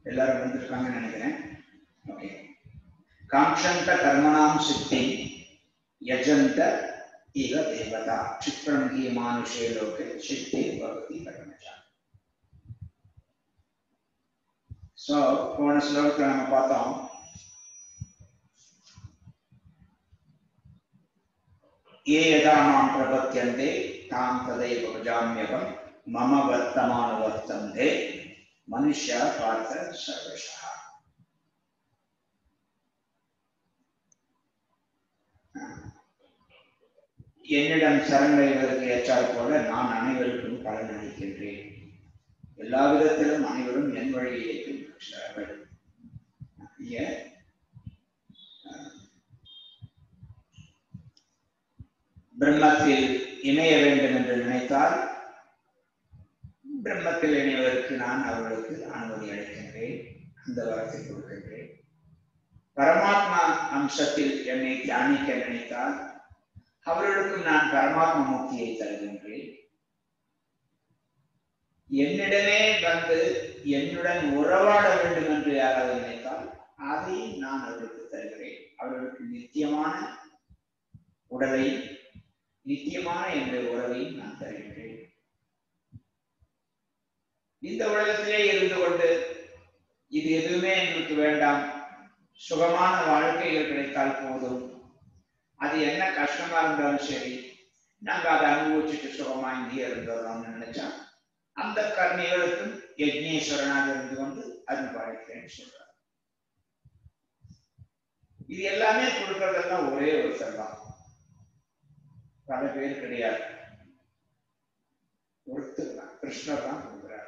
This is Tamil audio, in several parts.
எல்லாரும் வந்திருக்காங்கன்னு நினைக்கிறேன் ஓகே காங்ஷந்த கர்மணாம் சித்தி யஜந்த இவ தேவதா क्षिप्रम ही मानुषे लोके சித்தி பவதி கர்மஜா சோ போன ஸ்லோகத்துல நம்ம பார்த்தோம் ये यदा मां प्रपद्यन्ते तां तदैव भजाम्यहं मम वर्तमानुवर्तन्ते मनुष्य पार्थ सर्वशः என்னிடம் சரணடைவதற்கு ஏற்றாற் போல நான் அனைவருக்கும் பலன் அளிக்கின்றேன் எல்லா விதத்திலும் அனைவரும் என் வழியை பின்பற்றுகிறார்கள் இங்க பிரம்மத்தில் இணைய வேண்டும் என்று நினைத்தால் பிரம்மத்தில் இணைவதற்கு நான் அவர்களுக்கு அனுமதி அளிக்கின்றேன் அந்த வரத்தை கொடுக்கின்றேன் பரமாத்மா அம்சத்தில் என்னை தியானிக்க நினைத்தால் அவர்களுக்கும் நான் பரமாத்மா முக்தியை தருகின்றேன் என்னிடமே வந்து என்னுடன் உறவாட வேண்டும் என்று யாராவது நினைத்தால் அதையும் நான் அவர்களுக்கு தருகிறேன் அவர்களுக்கு நித்தியமான உடலையும் நித்தியமான என்னுடைய உறவையும் நான் தருகின்றேன் இந்த உலகத்திலே இருந்து கொண்டு இது எதுவுமே எங்களுக்கு வேண்டாம் சுகமான வாழ்க்கைகள் கிடைத்தால் போதும் அது என்ன கஷ்டமா இருந்தாலும் சரி நாங்க அதை அனுபவிச்சுட்டு சுகமா இங்கே இருந்தோம்னு நினைச்சா அந்த கர்மிகளுக்கும் யஜ்னேஸ்வரனாக இருந்து கொண்டு அனுபவிக்கிறேன்னு சொல்றார் இது எல்லாமே கொடுக்கறதெல்லாம் ஒரே ஒருத்தர் தான் பல பேர் கிடையாது ஒருத்தர் தான் கிருஷ்ணர் தான் கொடுக்குறார்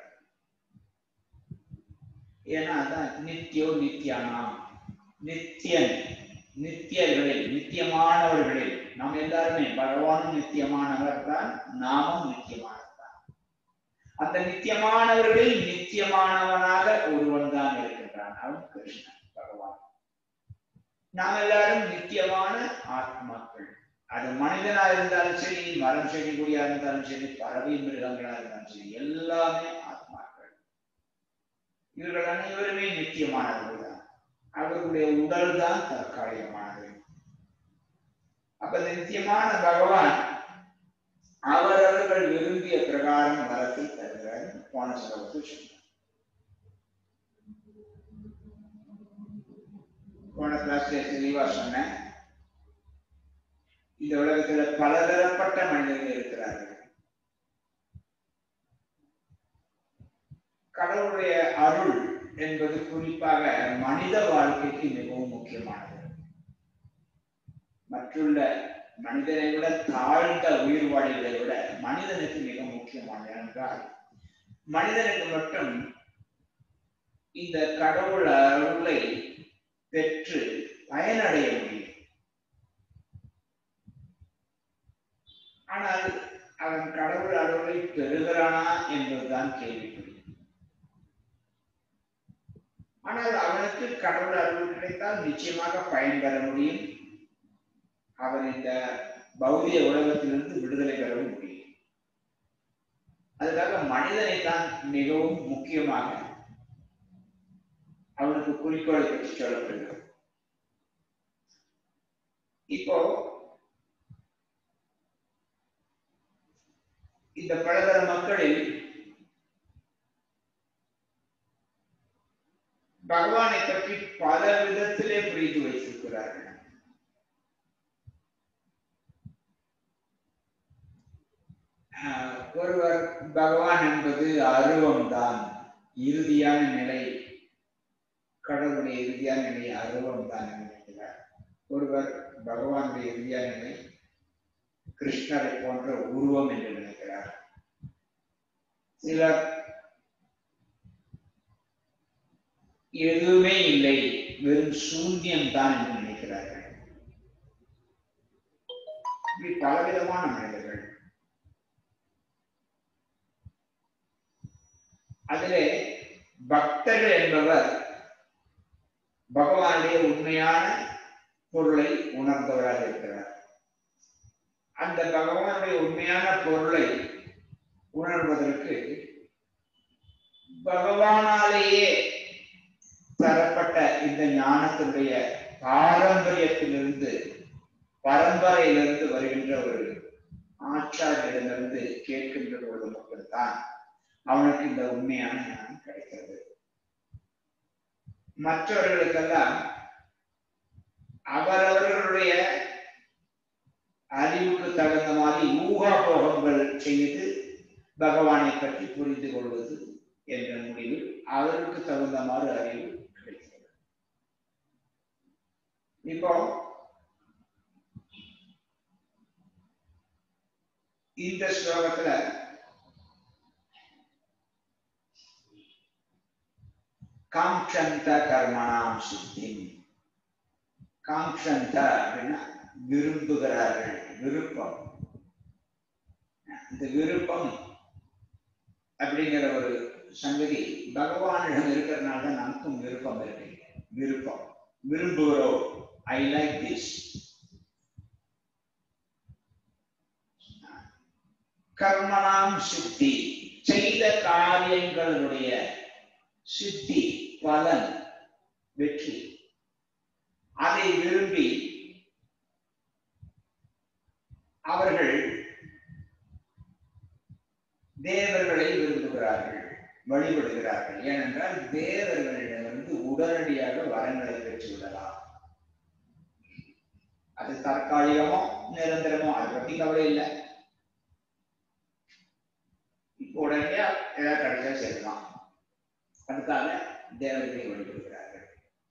ஏன்னா அதான் நித்தியோ நித்தியானாம் நித்தியன் நித்தியர்களில் நித்தியமானவர்களில் நாம் எல்லாருமே பகவானும் நித்தியமானவர் தான் நாமும் நித்தியமானவர் தான் அந்த நித்தியமானவர்களில் நித்தியமானவனாக ஒருவன் தான் இருக்கின்றான் அவன் கிருஷ்ணன் பகவான் நாம் எல்லாரும் நித்தியமான ஆத்மாக்கள் அது மனிதனா இருந்தாலும் சரி மரம் செடி கொடியா இருந்தாலும் சரி பறவை மிருகங்களா இருந்தாலும் சரி எல்லாமே ஆத்மாக்கள் இவர்கள் அனைவருமே நித்தியமானவர்கள் தான் அவர்களுடைய உடல் தான் தற்காலிகமானது அப்ப இந்த நித்தியமான பகவான் அவரவர்கள் விரும்பிய பிரகாரம் வரத்தை தருகிறார் போன ஸ்லோகத்தில் சொன்னார் போன கிளாஸ்ல தெளிவா சொன்னேன் இந்த உலகத்துல பலதரப்பட்ட மனிதர்கள் இருக்கிறார்கள் கடவுளுடைய அருள் என்பது குறிப்பாக மனித வாழ்க்கைக்கு மிகவும் முக்கியமானது மற்றுள்ள மனிதனை விட தாழ்ந்த உயிர்வாழிகளை விட மனிதனுக்கு மிக முக்கியமானது என்றால் மனிதனுக்கு மட்டும் இந்த கடவுள் அருளை பெற்று பயனடைய முடியும் ஆனால் அவன் கடவுள் அருளை பெறுகிறானா என்பதுதான் கேள்விக்குறி ஆனால் அவனுக்கு கடவுள் அருள் கிடைத்தால் நிச்சயமாக பயன்பெற முடியும் அவன் இந்த பௌதிக உலகத்திலிருந்து விடுதலை பெறவும் முடியும் அதுக்காக மனிதனை தான் மிகவும் முக்கியமாக அவனுக்கு குறிக்கோளை பற்றி சொல்லப்படுகிறது இப்போ இந்த பலதர மக்களில் பகவானை பற்றி பல விதத்திலே புரிந்து வைத்திருக்கிறார்கள் ஒருவர் பகவான் என்பது அருவம்தான் இறுதியான நிலை கடவுளுடைய இறுதியான நிலை அருவம் தான் நினைக்கிறார் ஒருவர் பகவானுடைய இறுதியான நிலை கிருஷ்ணரை போன்ற உருவம் என்று நினைக்கிறார் சிலர் எதுவுமே இல்லை வெறும் சூன்யம் தான் என்று நினைக்கிறார்கள் இப்படி பலவிதமான மனிதர்கள் அதிலே பக்தர்கள் என்பவர் பகவானுடைய உண்மையான பொருளை உணர்ந்தவராக இருக்கிறார் அந்த பகவானுடைய உண்மையான பொருளை உணர்வதற்கு பகவானாலேயே தரப்பட்ட இந்த ஞானத்தினுடைய பாரம்பரியத்திலிருந்து பரம்பரையிலிருந்து வருகின்ற ஒரு ஆச்சாரியரிடமிருந்து கேட்கின்ற பொழுது மட்டும்தான் அவனுக்கு இந்த உண்மையான ஞானம் கிடைக்கிறது மற்றவர்களுக்கெல்லாம் அவரவர்களுடைய அறிவுக்கு தகுந்த மாதிரி ஊகாபோகங்கள் செய்து பகவானை பற்றி புரிந்து கொள்வது என்ற முடிவில் அவருக்கு தகுந்த மாதிரி அறிவு கிடைக்கிறது இப்போ இந்த ஸ்லோகத்துல காங்ஷந்த கர்மணாம் சித்தி காங்ஷந்த அப்படின்னா விரும்புகிறார்கள் விருப்பம் இந்த விருப்பம் அப்படிங்கிற ஒரு சங்கதி பகவானிடம் இருக்கிறதுனால தான் நமக்கும் விருப்பம் இருக்கு விருப்பம் விரும்புகிறோம் ஐ லைக் திஸ் கர்மணாம் சித்தி செய்த காரியங்களுடைய சித்தி பலன் வெற்றி அதை விரும்பி அவர்கள் தேவர்களை விரும்புகிறார்கள் வழிபடுகிறார்கள் ஏனென்றால் தேவர்களிடமிருந்து உடனடியாக வரங்களை பெற்றுவிடலாம் அது தற்காலிகமோ நிரந்தரமோ அதை பத்தி கவலை இல்லை இப்போ உடனடியா ஏதாவது கிடைச்சா சேர்க்கலாம் அதுக்காக தேவர்களை வழிபடுகிறார்கள்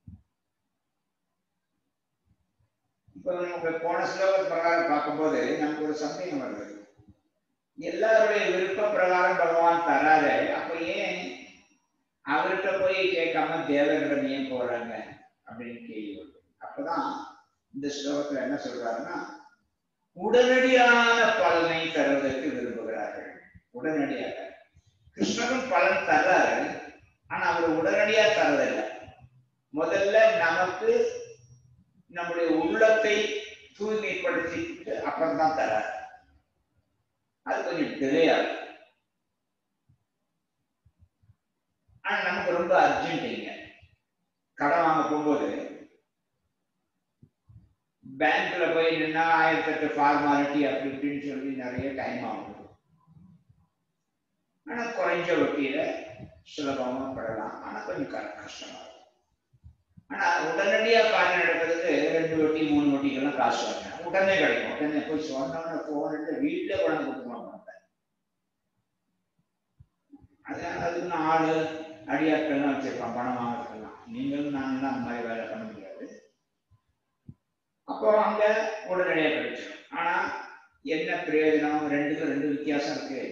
இப்ப நமக்கு போன ஸ்லோக பிரகாரம் பார்க்கும்போது நமக்கு ஒரு சந்தேகம் வருது எல்லாருடைய விருப்ப பிரகாரம் பகவான் தராரு அப்ப ஏன் அவர்கிட்ட போய் கேட்காம தேவர்களிடம் ஏன் போறாங்க அப்படின்னு கேள்வி வருது அப்பதான் இந்த ஸ்லோகத்துல என்ன சொல்றாருன்னா உடனடியான பலனை தருவதற்கு விரும்புகிறார்கள் உடனடியாக கிருஷ்ணரும் பலன் தர்றாரு ஆனா அவர் உடனடியா தரதில்லை முதல்ல நமக்கு நம்முடைய உள்ளத்தை தூய்மைப்படுத்திட்டு அப்புறம் தான் தராரு அது கொஞ்சம் டிலே ஆகும் ஆனா நமக்கு ரொம்ப அர்ஜென்ட் கடன் வாங்க போகும்போது பேங்க்ல போய் நின்னா ஆயிரத்தி எட்டு ஃபார்மாலிட்டி அப்படி இப்படின்னு சொல்லி நிறைய டைம் ஆகும் ஆனா குறைஞ்ச வட்டியில சுலபமா படலாம் ஆனா கொஞ்சம் கஷ்டமா இருக்கும் ஆனா உடனடியா காரியம் நடக்கிறதுக்கு ரெண்டு வட்டி மூணு வட்டிக்கெல்லாம் காசு வாங்க உடனே கிடைக்கும் உடனே போய் சொன்னோன்னு போன்ட்டு வீட்டுல குழந்தை கொடுத்துருவாங்க அது அதுக்கு ஆளு அடியாட்கள்லாம் வச்சிருப்பான் பணம் வாங்குறதுக்கெல்லாம் நீங்களும் நானும் அந்த மாதிரி வேலை பண்ண முடியாது அப்போ அங்க உடனடியாக கிடைச்சிடும் ஆனா என்ன பிரயோஜனம் ரெண்டுக்கும் ரெண்டு வித்தியாசம் இருக்கு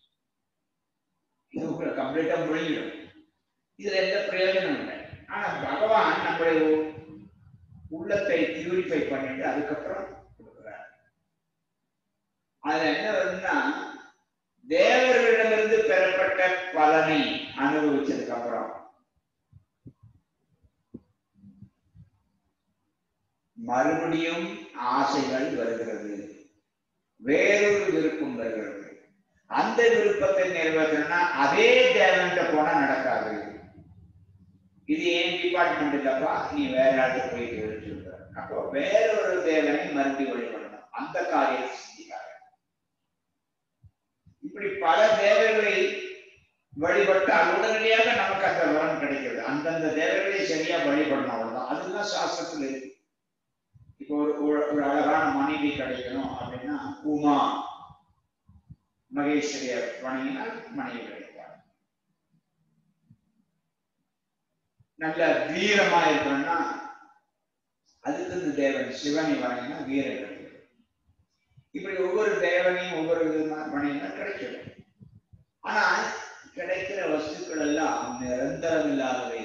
இது கம்ப்ளீட்டா முழுங்கிடும் இதுல எந்த பிரயோஜனம் இல்லை ஆனா பகவான் நம்முடைய உள்ளத்தை பியூரிஃபை பண்ணிட்டு அதுக்கப்புறம் கொடுக்குறார் அதுல என்ன வருதுன்னா தேவர்களிடமிருந்து பெறப்பட்ட பலனை அனுபவிச்சதுக்கு அப்புறம் மறுபடியும் ஆசைகள் வருகிறது வேறொரு விருப்பம் வருகிறது அந்த விருப்பத்தை நிறைவேற்றணும்னா அதே தேவன்கிட்ட போனா நடக்காது இது ஏன் டிபார்ட்மெண்ட் இல்லப்பா நீ வேற ஆளுக்கு போயிட்டு சொல்ற அப்போ வேற ஒரு தேவனை மறுபடி வழிபடணும் அந்த காரியத்தை செஞ்சுக்காக இப்படி பல தேவர்களை வழிபட்டால் உடனடியாக நமக்கு அந்த வரம் கிடைக்கிறது அந்தந்த தேவர்களை சரியா வழிபடணும் அவ்வளவுதான் அதுதான் சாஸ்திரத்தில் இருக்கு இப்போ ஒரு ஒரு அழகான மனைவி கிடைக்கணும் அப்படின்னா உமா மகேஸ்வரிய வணங்கினால் மனைவி கிடைப்பார் நல்ல வீரமா இருக்கணும்னா அதுக்கு இந்த தேவன் சிவனை வணங்கினா வீரம் கிடைக்கும் இப்படி ஒவ்வொரு தேவனையும் ஒவ்வொரு விதமா வணங்கினா கிடைச்சிடும் ஆனா கிடைக்கிற வஸ்துக்கள் எல்லாம் நிரந்தரம் இல்லாதவை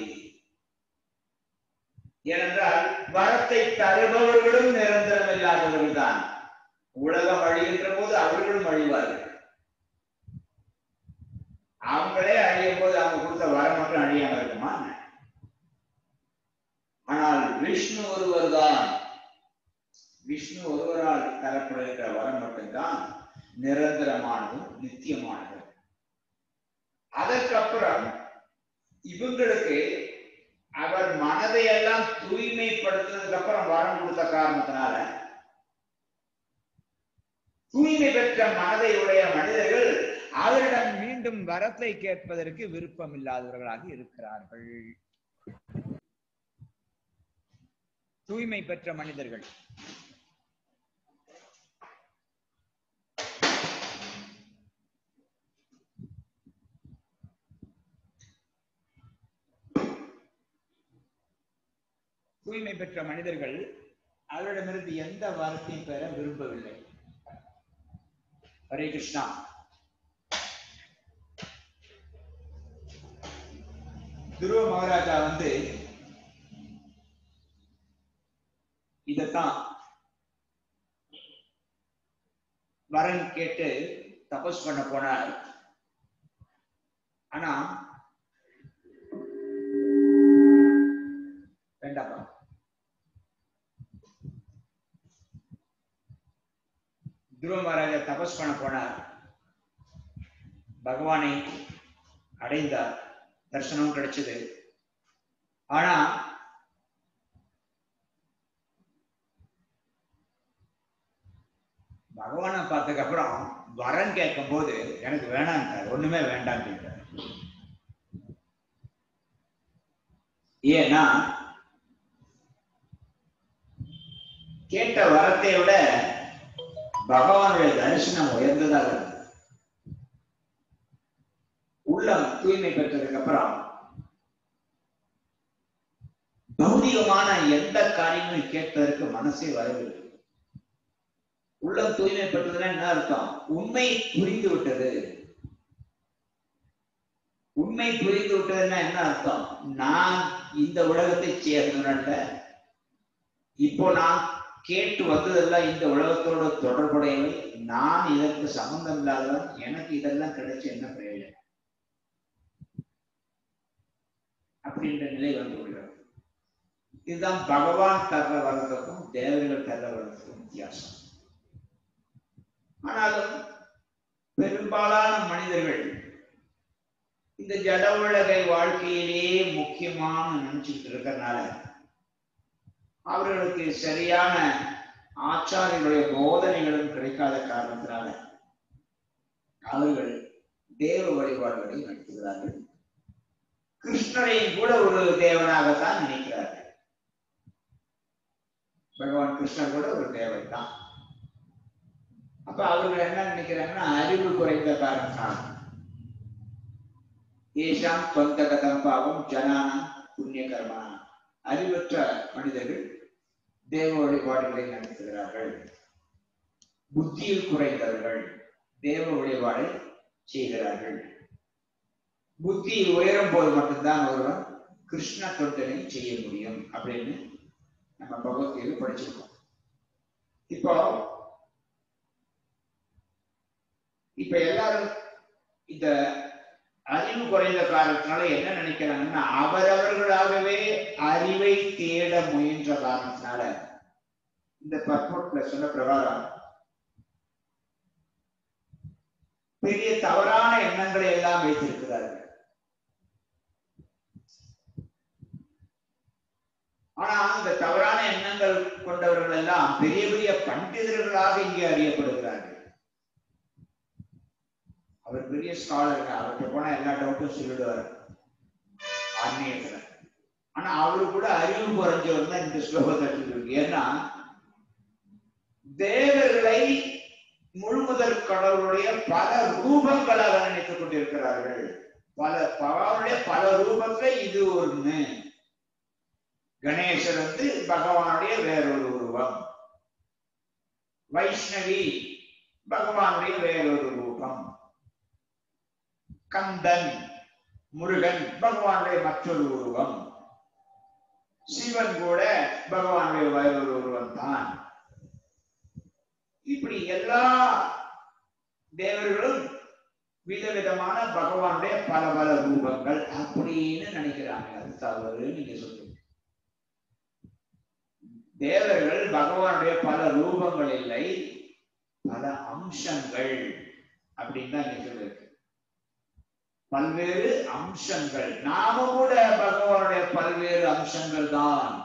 ஏனென்றால் வரத்தை தருபவர்களும் நிரந்தரம் இல்லாதவர்கள் தான் உலகம் அழிகின்ற போது அவர்களும் அழிவார்கள் அவங்களே அழியும் போது அவங்க கொடுத்த வரம் மட்டும் அழியாம இருக்குமா ஆனால் விஷ்ணு ஒருவர் தான் விஷ்ணு ஒருவரால் தரப்படுகின்ற வரம் மட்டும்தான் நிரந்தரமானதும் நித்தியமானதும் அதற்கப்புறம் இவங்களுக்கு அவர் மனதை எல்லாம் தூய்மைப்படுத்தினதுக்கு அப்புறம் வரம் கொடுத்த காரணத்தினால தூய்மை பெற்ற மனதை உடைய மனிதர்கள் அவரிடம் மீண்டும் வரத்தை கேட்பதற்கு விருப்பம் இல்லாதவர்களாக இருக்கிறார்கள் தூய்மை பெற்ற மனிதர்கள் தூய்மை பெற்ற மனிதர்கள் அவரிடமிருந்து எந்த வரத்தையும் பெற விரும்பவில்லை ஹரே கிருஷ்ணா துருவ மகாராஜா வந்து இதத்தான் வரன் கேட்டு தபஸ் பண்ண போனார் ஆனா வேண்டாப்பா துருவ மகாராஜா தபஸ் பண்ண போனார் பகவானை அடைந்தார் தரிசனம் கிடைச்சது ஆனா பகவானை பார்த்ததுக்கு அப்புறம் வரம் கேட்கும் போது எனக்கு வேணான்ட்டார் ஒண்ணுமே வேண்டாம் ஏன்னா கேட்ட வரத்தை விட பகவானுடைய தரிசனம் உயர்ந்ததாக இருந்தது உள்ளம் தூய்மை பெற்றதுக்கு அப்புறம் பௌதிகமான எந்த காரியமும் கேட்பதற்கு மனசே வரவில்லை உள்ளம் தூய்மை பெற்றதுன்னா என்ன அர்த்தம் உண்மை புரிந்து விட்டது உண்மை புரிந்து விட்டதுன்னா என்ன அர்த்தம் நான் இந்த உலகத்தை சேர்ந்தவன் இப்போ நான் கேட்டு வந்ததெல்லாம் இந்த உலகத்தோட தொடர்புடையவை நான் இதற்கு சம்பந்தம் இல்லாதவன் எனக்கு இதெல்லாம் கிடைச்ச என்ன பிரயோஜனம் அப்படின்ற நிலை வந்து விடுகிறது இதுதான் பகவான் தர்ற வரதுக்கும் தேவர்கள் தர்ற வரதுக்கும் வித்தியாசம் ஆனாலும் பெரும்பாலான மனிதர்கள் இந்த ஜட உலகை வாழ்க்கையிலேயே முக்கியமான நினைச்சுட்டு இருக்கிறதுனால அவர்களுக்கு சரியான ஆச்சாரியர்களுடைய போதனைகளும் கிடைக்காத காரணத்தினால அவர்கள் தேவ வழிபாடுகளை நடத்துகிறார்கள் கிருஷ்ணரையும் கூட ஒரு தேவனாகத்தான் நினைக்கிறார்கள் பகவான் கிருஷ்ணர் கூட ஒரு தேவன் தான் அப்ப அவர்கள் என்ன நினைக்கிறாங்கன்னா அறிவு குறைந்த காரணத்தினால் ஏஷாம் சொந்த கதம் பாவம் ஜனானம் புண்ணிய கர்மனா அறிவற்ற மனிதர்கள் தேவ வழிபாடுகளை நடத்துகிறார்கள் புத்தியில் குறைந்தவர்கள் தேவ வழிபாடை செய்கிறார்கள் புத்தி உயரும் போது மட்டும்தான் ஒருவன் கிருஷ்ண தொண்டனை செய்ய முடியும் அப்படின்னு நம்ம பகவத்கீதை படிச்சிருக்கோம் இப்போ இப்ப எல்லாரும் இந்த அறிவு குறைந்த காரணத்தினால என்ன நினைக்கிறாங்கன்னா அவரவர்களாகவே அறிவை தேட முயன்ற காரணத்தினால இந்த பர்போட்ல சொன்ன பிரகாரம் பெரிய தவறான எண்ணங்களை எல்லாம் வைத்திருக்கிறார்கள் ஆனா இந்த தவறான எண்ணங்கள் கொண்டவர்கள் எல்லாம் பெரிய பெரிய பண்டிதர்களாக இங்கே அறியப்படுகிறார்கள் அவர் பெரிய ஸ்காலர் அவர்கிட்ட போனா எல்லா டவுட்டும் சொல்லிடுவார் ஆன்மீகத்துல ஆனா அவரு கூட அறிவு குறைஞ்சவர் தான் இந்த ஸ்லோகத்தை சொல்லிருக்கு ஏன்னா தேவர்களை முழுமுதல் கடவுளுடைய பல ரூபங்களாக நினைத்துக் கொண்டிருக்கிறார்கள் பல பகவானுடைய பல ரூபத்துல இது ஒண்ணு கணேசர் வந்து பகவானுடைய வேறொரு உருவம் வைஷ்ணவி பகவானுடைய வேறொரு ரூபம் கந்தன் முருகன் பகவானுடைய மற்றொரு உருவம் சிவன் கூட பகவானுடைய வேறொரு உருவம் தான் இப்படி எல்லா தேவர்களும் விதவிதமான பகவானுடைய பல பல ரூபங்கள் அப்படின்னு நினைக்கிறாங்க அது தவறு நீங்க சொல்லுங்க தேவர்கள் பகவானுடைய பல ரூபங்கள் இல்லை பல அம்சங்கள் அப்படின்னு தான் இங்க சொல்லிருக்கு பல்வேறு அம்சங்கள் நாம கூட பகவானுடைய பல்வேறு அம்சங்கள் தான்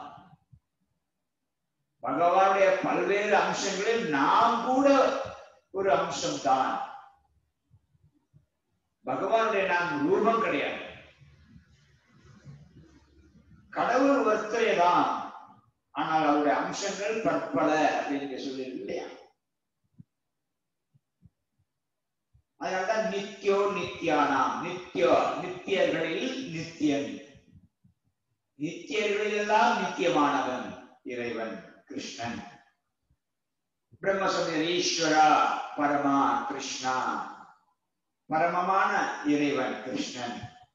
பகவானுடைய பல்வேறு அம்சங்களில் நாம் கூட ஒரு அம்சம் தான் பகவானுடைய நாம் ரூபம் கிடையாது கடவுள் ஒருத்தரே தான் ஆனால் அவருடைய அம்சங்கள் பற்பல அப்படின்னு சொல்லி இல்லையா அதனால்தான் நித்யோ நித்யானாம் நித்யோ நித்தியர்களில் நித்தியன் நித்தியர்களில் எல்லாம் நித்தியமானவன் இறைவன் கிருஷ்ணன் பிரம்மசந்திர ஈஸ்வரா பரமா கிருஷ்ணா பரமமான இறைவன் கிருஷ்ணன்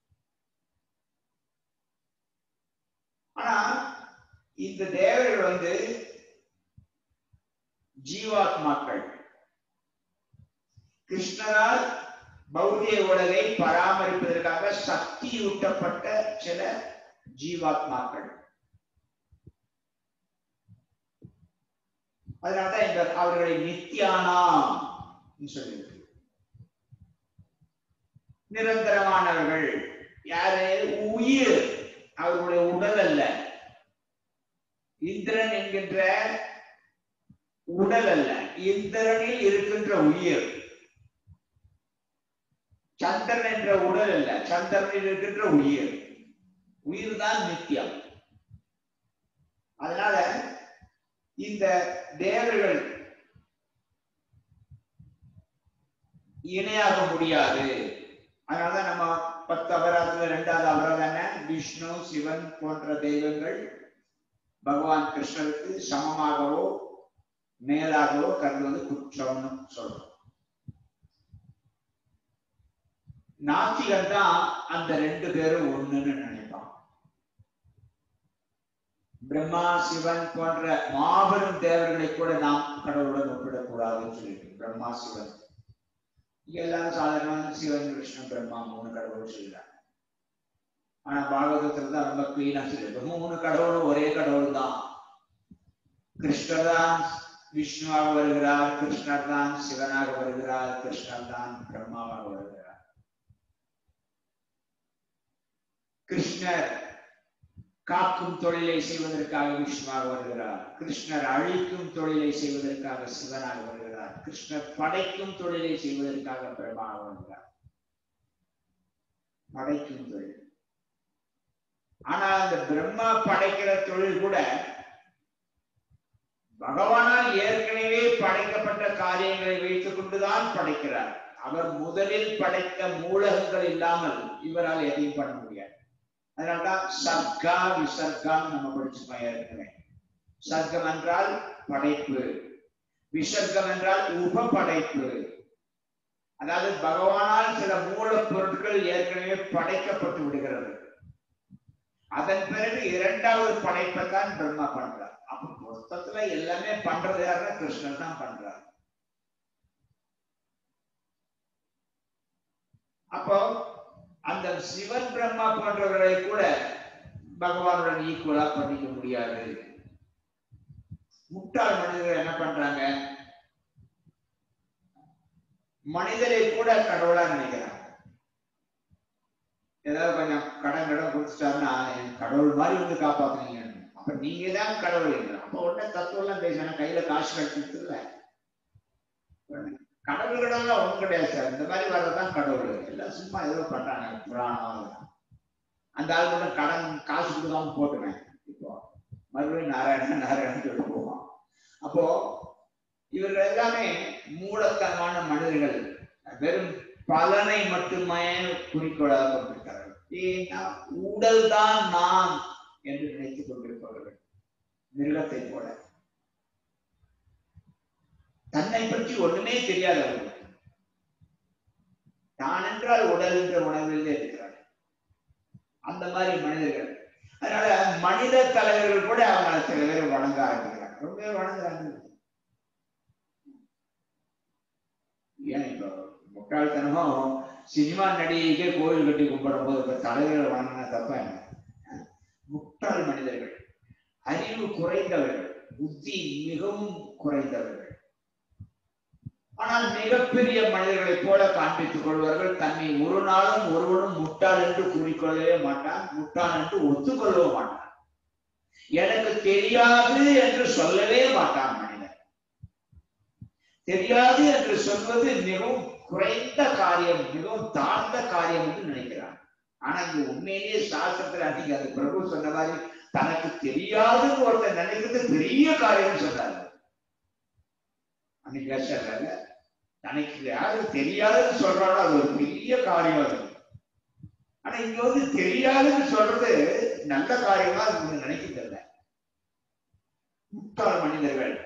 ஆனா இந்த தேவர்கள் வந்து ஜீவாத்மாக்கள் கிருஷ்ணரால் பௌதிக உலகை பராமரிப்பதற்காக சக்தியூட்டப்பட்ட சில ஜீவாத்மாக்கள் அதனால்தான் இந்த அவர்களை நித்தியானாம் சொல்லியிருக்கு நிரந்தரமானவர்கள் யாரு உயிர் அவர்களுடைய உடல் அல்ல இந்திரன் என்கின்ற உடல் அல்ல இந்திரனில் இருக்கின்ற உயிர் சந்திரன் என்ற உடல் அல்ல சந்திரனில் இருக்கின்ற உயிர் உயிர் தான் நித்தியம் அதனால இந்த தேவர்கள் இணையாக முடியாது அதனாலதான் நம்ம பத்து அபராதத்துல ரெண்டாவது அபராதம் என்ன விஷ்ணு சிவன் போன்ற தெய்வங்கள் பகவான் கிருஷ்ணருக்கு சமமாகவோ மேலாகவோ கருதுவது குற்றம்னு சொல்றோம் நாத்திகன் தான் அந்த ரெண்டு பேரும் ஒண்ணுன்னு நினைப்பான் பிரம்மா சிவன் போன்ற மாபெரும் தேவர்களை கூட நாம் கடவுளுடன் ஒப்பிடக்கூடாதுன்னு சொல்லிட்டு பிரம்மா சிவன் இங்க எல்லாரும் சாதாரண சிவன் விஷ்ணு பிரம்மா மூணு கடவுள் சொல்லிடுறாங்க ஆனா பாகவதத்துல தான் ரொம்ப கிளீனா சொல்லிருக்கு மூணு கடவுளும் ஒரே கடவுள் தான் கிருஷ்ணர் தான் விஷ்ணுவாக வருகிறார் கிருஷ்ணர் தான் சிவனாக வருகிறார் கிருஷ்ணர் தான் பிரம்மாவாக வருகிறார் கிருஷ்ணர் காக்கும் தொழிலை செய்வதற்காக விஷ்ணுவாக வருகிறார் கிருஷ்ணர் அழிக்கும் தொழிலை செய்வதற்காக சிவனாக வருகிறார் கிருஷ்ணர் படைக்கும் தொழிலை செய்வதற்காக பிரம்மாவாக வருகிறார் படைக்கும் தொழில் ஆனா அந்த பிரம்மா படைக்கிற தொழில் கூட பகவானால் ஏற்கனவே படைக்கப்பட்ட காரியங்களை வைத்துக் கொண்டுதான் படைக்கிறார் அவர் முதலில் படைத்த மூலகங்கள் இல்லாமல் இவரால் எதையும் பண்ண முடியாது அதனால்தான் சர்க்கா விசர்க்கம் நம்ம படிச்சுமா ஏற்கனவே சர்க்கம் என்றால் படைப்பு விசர்க்கம் என்றால் உப படைப்பு அதாவது பகவானால் சில மூலப்பொருட்கள் ஏற்கனவே படைக்கப்பட்டு விடுகிறது அதன் பிறகு இரண்டாவது படைப்பை தான் பிரம்மா பண்றார் அப்ப மொத்தத்துல எல்லாமே பண்றது யாருன்னா கிருஷ்ணன் தான் பண்றார் அப்போ அந்த சிவன் பிரம்மா போன்றவர்களை கூட பகவானுடன் ஈக்குவலா பண்ணிக்க முடியாது முட்டாள் மனிதர்கள் என்ன பண்றாங்க மனிதரை கூட கடவுளா நினைக்கிறாங்க ஏதாவது கொஞ்சம் கடன் கடன் கொடுத்துட்டாருன்னா கடவுள் மாதிரி வந்து காப்பாத்துனீங்க அப்ப நீங்க தான் கடவுள் இல்லை அப்ப உடனே தத்துவம் எல்லாம் பேசணும் கையில காசு கட்டிட்டு கடவுள் கடவுள்லாம் ஒண்ணும் கிடையாது சார் இந்த மாதிரி வர்றதுதான் கடவுள் எல்லாம் சும்மா ஏதோ பண்றாங்க புராணம் அந்த ஆள் கூட கடன் காசு கொடுக்காம போட்டுவேன் இப்போ மறுபடியும் நாராயணன் நாராயணன் சொல்லிட்டு போவான் அப்போ இவர்கள் எல்லாமே மூலத்தனமான மனிதர்கள் வெறும் பலனை மட்டுமே குறிக்கோளாக கொண்டிருக்கிறார்கள் ஏன்னா உடல் தான் நான் என்று நினைத்துக் கொண்டிருப்பவர்கள் மிருகத்தை போல தன்னை பற்றி ஒண்ணுமே தெரியாது அவர்கள் தான் என்றால் உடல் என்ற உணர்வில் இருக்கிறார் அந்த மாதிரி மனிதர்கள் அதனால மனித தலைவர்கள் கூட அவங்க சில பேர் வணங்க ஆரம்பிக்கிறாங்க ரொம்ப வணங்குறாங்க ஏன் இப்போ முட்டாள்தனமும் சினிமா நடிகைக்கே கோயில் கட்டி கும்பிடும் போது இப்ப தலைவர்கள் வணங்கின தப்ப என்ன முட்டாள் மனிதர்கள் அறிவு குறைந்தவர்கள் புத்தி மிகவும் குறைந்தவர்கள் ஆனால் மிகப்பெரிய மனிதர்களைப் போல காண்பித்துக் கொள்வார்கள் தன்னை ஒரு நாளும் ஒருவனும் முட்டாள் என்று கூறிக்கொள்ளவே மாட்டான் முட்டாள் என்று ஒத்துக்கொள்ளவே மாட்டான் எனக்கு தெரியாது என்று சொல்லவே மாட்டான் மனிதன் தெரியாது என்று சொல்வது மிகவும் குறைந்த காரியம் மிகவும் தாழ்ந்த காரியம் என்று நினைக்கிறான் ஆனா இங்க உண்மையிலேயே சாஸ்திரத்துல அன்னைக்கு அது பிரபு சொன்ன மாதிரி தனக்கு தெரியாதுன்னு ஒருத்தர் நினைக்கிறது பெரிய காரியம் சொன்னாரு அன்னைக்கு பேசுறாங்க தனக்கு யாரு தெரியாதுன்னு சொல்றாரோ அது ஒரு பெரிய காரியம் அது ஆனா இங்க வந்து தெரியாதுன்னு சொல்றது நல்ல காரியமா அது நினைக்கிறது இல்லை முட்டாள் மனிதர்கள்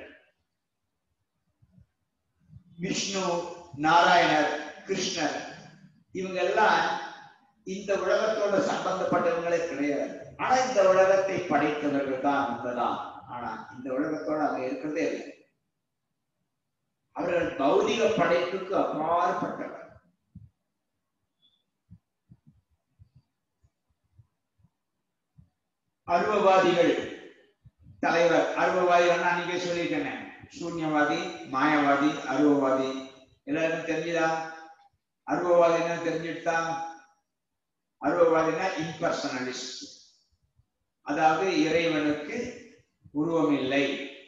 விஷ்ணு நாராயணர் கிருஷ்ணர் இவங்க எல்லாம் இந்த உலகத்தோட சம்பந்தப்பட்டவங்களே கிடையாது ஆனா இந்த உலகத்தை படைத்தவர்கள் தான் உண்மைதான் ஆனா இந்த உலகத்தோட அவங்க இருக்கிறதே இல்லை அவர்கள் பௌதிக படைப்புக்கு அப்பாற்பட்டவர் அருவவாதிகள் தலைவர் அருவவாதிகள் அன்னைக்கே சொல்லியிருக்கேன் சூன்யவாதி மாயவாதி அருவவாதி எல்லாருக்கும் தெரிஞ்சுதா அருவவாதினா தெரிஞ்சுட்டா அருவவாதினா இம்பர்சனலிஸ்ட் அதாவது இறைவனுக்கு உருவம் இல்லை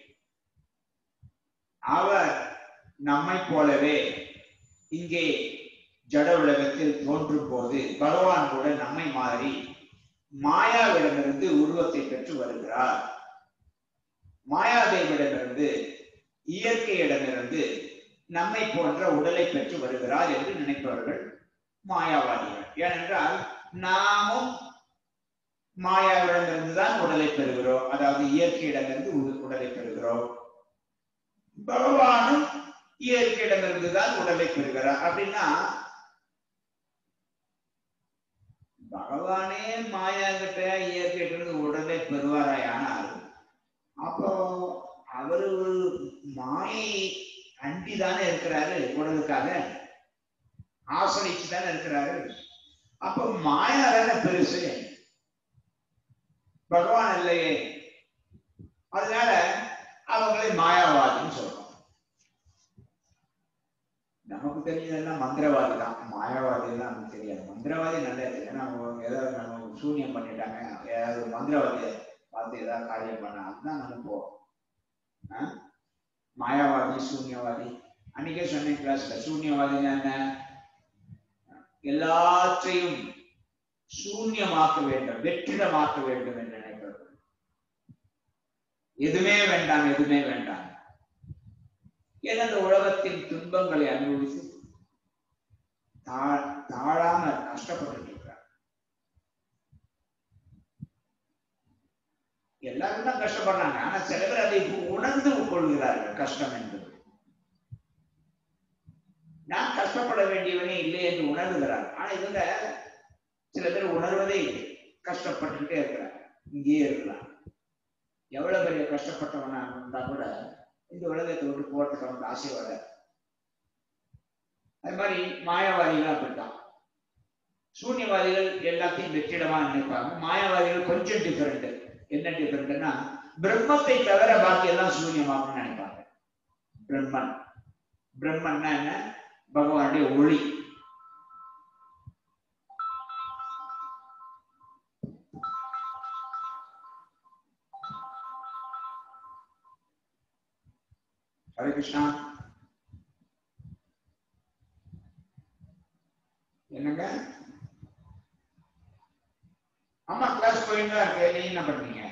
அவர் நம்மை போலவே இங்கே ஜட உலகத்தில் தோன்றும் போது பகவான் கூட நம்மை மாறி மாயாவிடமிருந்து உருவத்தை பெற்று வருகிறார் மாயாதேவிடமிருந்து இயற்கையிடமிருந்து நம்மை போன்ற உடலை பெற்று வருகிறார் என்று நினைப்பவர்கள் மாயாவாதிகள் ஏனென்றால் நாமும் மாயாவிடமிருந்து தான் உடலை பெறுகிறோம் அதாவது இயற்கையிடமிருந்து உடலை பெறுகிறோம் பகவானும் இயற்கையிடமிருந்து தான் உடலை பெறுகிறார் அப்படின்னா பகவானே மாயா கிட்ட இயற்கையிலிருந்து உடலை பெறுவாராயானால் அப்போ அவரு ஒரு மாயை அண்டி தானே இருக்கிறாரு உடலுக்காக ஆசனிச்சு தானே இருக்கிறாரு அப்ப மாயா தானே பெருசு பகவான் இல்லையே அதனால அவங்களை மாயாவாதின்னு சொல்றோம் நமக்கு தெரிஞ்சதெல்லாம் மந்திரவாதி தான் மாயாவாதி எல்லாம் நமக்கு தெரியாது மந்திரவாதி நல்லது ஏன்னா அவங்க ஏதாவது நம்ம சூன்யம் பண்ணிட்டாங்க ஏதாவது மந்திரவாதிய பார்த்து ஏதாவது காரியம் பண்ண அதுதான் நம்ம போவோம் மாயாவாதி சூன்யவாதி அன்னைக்கே சொன்னேன் கிளாஸ்ல சூன்யவாதினா என்ன எல்லாற்றையும் சூன்யமாக்க வேண்டும் வெற்றிடமாக்க வேண்டும் என்று நினைப்பவர்கள் எதுவுமே வேண்டாம் எதுவுமே வேண்டாம் ஏன்னா இந்த உலகத்தின் துன்பங்களை அனுபவித்து தாழாம கஷ்டப்பட்டு இருக்கிறார் எல்லாரும் தான் கஷ்டப்படுறாங்க ஆனா சில பேர் அதை உணர்ந்து கொள்கிறார்கள் கஷ்டம் என்பது நான் கஷ்டப்பட வேண்டியவனே இல்லை என்று உணர்கிறார் ஆனா இதுல சில பேர் உணர்வதே இல்லை கஷ்டப்பட்டுட்டே இருக்கிறாங்க இங்கேயே இருக்கலாம் எவ்வளவு பெரிய கஷ்டப்பட்டவனா இருந்தா கூட இந்த உலகத்தை விட்டு போறதுக்கு அவனுக்கு ஆசை வர அது மாதிரி மாயாவாதிகள் அப்படித்தான் சூன்யவாதிகள் எல்லாத்தையும் வெற்றிடமா நினைப்பாங்க மாயாவாதிகள் கொஞ்சம் டிஃபரெண்ட் என்ன டிஃபரெண்ட்னா பிரம்மத்தை தவிர பாக்கி எல்லாம் சூன்யமாகணும்னு நினைப்பாங்க பிரம்மன் பிரம்மன்னா என்ன பகவானுடைய ஒளி ஹரே கிருஷ்ணா என்னங்க ஆமா கிளாஸ் போயிட்டு தான் இருக்கு நீங்க என்ன பண்றீங்க